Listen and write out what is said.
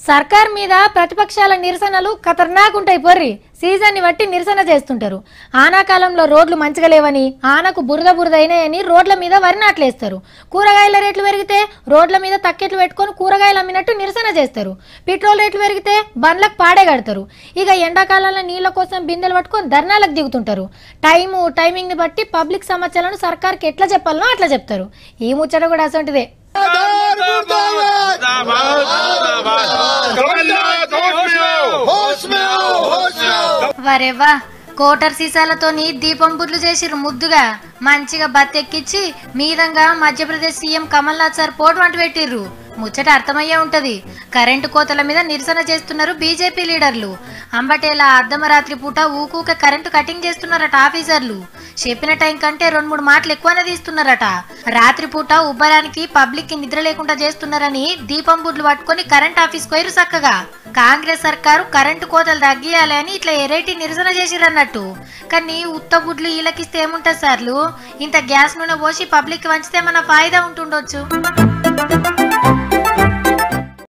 సర్కార్ మీద ప్రతిపక్షాల నిరసనలు ఖతర్నాక్ ఉంటాయి పొర్రి సీజన్ ని బట్టి నిరసన చేస్తుంటారు ఆనాకాలంలో రోడ్లు మంచిగా లేవని ఆనకు బురద బురద అయినాయని రోడ్ల మీద వరి నాట్లేస్తారు కూరగాయల రేట్లు పెరిగితే రోడ్ల మీద తక్కెట్లు పెట్టుకొని కూరగాయలు అమ్మినట్టు నిరసన చేస్తారు పెట్రోల్ రేట్లు పెరిగితే బండ్లకు పాడే కడతారు ఇక ఎండాకాలంలో నీళ్ల కోసం బిందెలు పట్టుకొని ధర్నాలకు దిగుతుంటారు టైము టైమింగ్ ని బట్టి పబ్లిక్ సమస్యలను సర్కార్కి ఎట్లా చెప్పాలనో అట్లా చెప్తారు ఈ ముచ్చట కూడా అసంటిదే होश में आओ होश में आओ వరేవా కోటర్ సీసాలతోని దీపం బుడ్లు చేసిర్రు ముద్దుగా మంచిగా బత్తెక్కిచ్చి మీదంగా మధ్యప్రదేశ్ సీఎం కమల్నాథ్ సార్ పోటు వంట పెట్టిర్రు ముచ్చట అర్థమయ్యే ఉంటది కరెంటు కోతల మీద నిరసన చేస్తున్నారు బీజేపీ లీడర్లు అంబటేలా అర్ధమరాత్రి పూట ఊకూక కరెంటు కటింగ్ చేస్తున్నారట ఆఫీసర్లు చెప్పిన టైం కంటే రెండు మూడు మాటలు ఎక్కువనే తీస్తున్నారట రాత్రి పూట ఉబ్బరానికి పబ్లిక్ కి నిద్ర లేకుండా చేస్తున్నారని దీపం బుడ్లు పట్టుకొని కరెంట్ ఆఫీస్ పోయిరు చక్కగా కాంగ్రెస్ సర్కారు కరెంటు కోతలు తగ్గియాలి అని ఇట్లా ఎరేటి నిరసన చేసిరన్నట్టు కానీ ఉత్త బుడ్లు ఈలకిస్తే ఏముంటది సార్లు ఇంత గ్యాస్ నూనె పోసి పబ్లిక్ వంచితే మన ఫాయిదా ఉంటుండొచ్చు